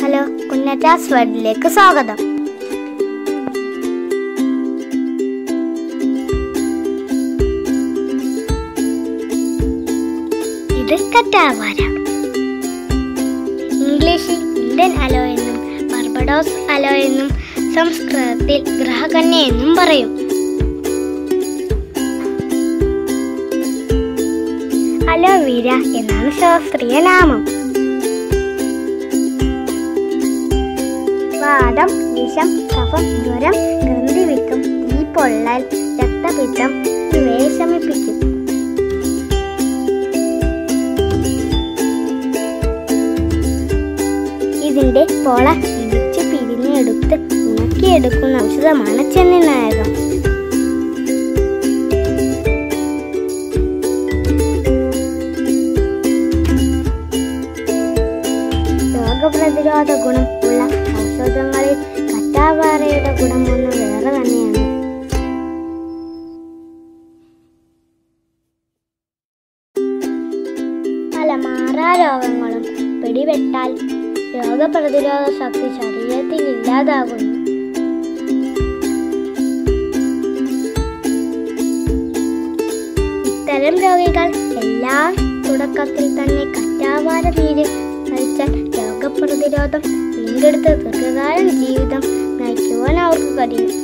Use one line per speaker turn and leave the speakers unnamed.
hello കുന്നറ്റാസ് വേൾഡിലേക്ക് സ്വാഗതം ഇത് കറ്റാവാര ഇംഗ്ലീഷിൽ ഇന്ത്യൻ അലോ എന്നും ബർബഡോസ് അലോ എന്നും സംസ്കൃതത്തിൽ ഗ്രഹകന്യ എന്നും പറയും അലോവീര എന്നാണ് ശാസ്ത്രീയ നാമം വാദം വിഷം കഫം ജ്വരം ഗ്രന്ഥിവിക്കം തീപ്പൊള്ളൽ രക്തപിത്തം ഇവയെ ശമിപ്പിക്കും ഇതിന്റെ പോള ഇടിച്ച് പിരിഞ്ഞെടുത്ത് ഉണക്കിയെടുക്കുന്ന ഔഷധമാണ് ചെന്നിനായകം രോഗപ്രതിരോധ ഗുണം ഉള്ള ഔഷധങ്ങളിൽ കറ്റാവാറയുടെ ഗുണം ഒന്ന് വേറെ തന്നെയാണ് പല മാറാരോഗങ്ങളും പിടിപെട്ടാൽ രോഗപ്രതിരോധ ശക്തി ശരീരത്തിൽ ഇല്ലാതാകുന്നു ഇത്തരം രോഗികൾ എല്ലാ തുടക്കത്തിൽ തന്നെ കറ്റാവാര നീര് കഴിച്ചാൽ രോഗപ്രതിരോധം വീണ്ടെടുത്ത് ദീർഘകാലം ജീവിതം നയിക്കുവാൻ അവർക്ക് കഴിയും